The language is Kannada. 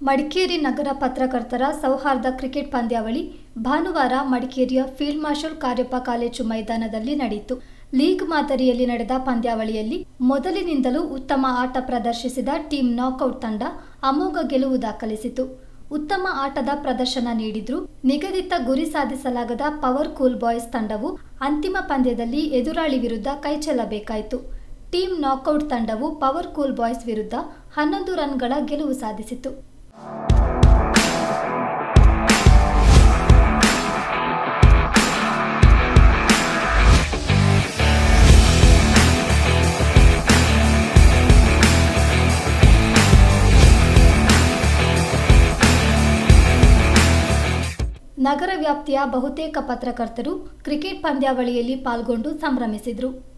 ಮಡಿಕೇರಿ ನಗರ ಪತ್ರಕರ್ತರ ಸೌಹಾರ್ದ ಕ್ರಿಕೆಟ್ ಪಂದ್ಯಾವಳಿ ಭಾನುವಾರ ಮಡಿಕೇರಿಯ ಫೀಲ್ಡ್ ಮಾರ್ಷಲ್ ಕಾರ್ಯಪ್ಪ ಕಾಲೇಜು ಮೈದಾನದಲ್ಲಿ ನಡೆಯಿತು ಲೀಗ್ ಮಾದರಿಯಲ್ಲಿ ನಡೆದ ಪಂದ್ಯಾವಳಿಯಲ್ಲಿ ಮೊದಲಿನಿಂದಲೂ ಉತ್ತಮ ಆಟ ಪ್ರದರ್ಶಿಸಿದ ಟೀಂ ನಾಕೌಟ್ ತಂಡ ಅಮೋಘ ಗೆಲುವು ದಾಖಲಿಸಿತು ಉತ್ತಮ ಆಟದ ಪ್ರದರ್ಶನ ನೀಡಿದ್ರೂ ನಿಗದಿತ ಗುರಿ ಸಾಧಿಸಲಾಗದ ಪವರ್ ಕೂಲ್ ಬಾಯ್ಸ್ ತಂಡವು ಅಂತಿಮ ಪಂದ್ಯದಲ್ಲಿ ಎದುರಾಳಿ ವಿರುದ್ಧ ಕೈಚೆಲ್ಲಬೇಕಾಯಿತು ಟೀಂ ನಾಕೌಟ್ ತಂಡವು ಪವರ್ ಕೂಲ್ ಬಾಯ್ಸ್ ವಿರುದ್ಧ ಹನ್ನೊಂದು ರನ್ಗಳ ಗೆಲುವು ಸಾಧಿಸಿತು ನಗರ ವ್ಯಾಪ್ತಿಯ ಬಹುತೇಕ ಪತ್ರಕರ್ತರು ಕ್ರಿಕೆಟ್ ಪಂದ್ಯಾವಳಿಯಲ್ಲಿ ಪಾಲ್ಗೊಂಡು ಸಂಭ್ರಮಿಸಿದರು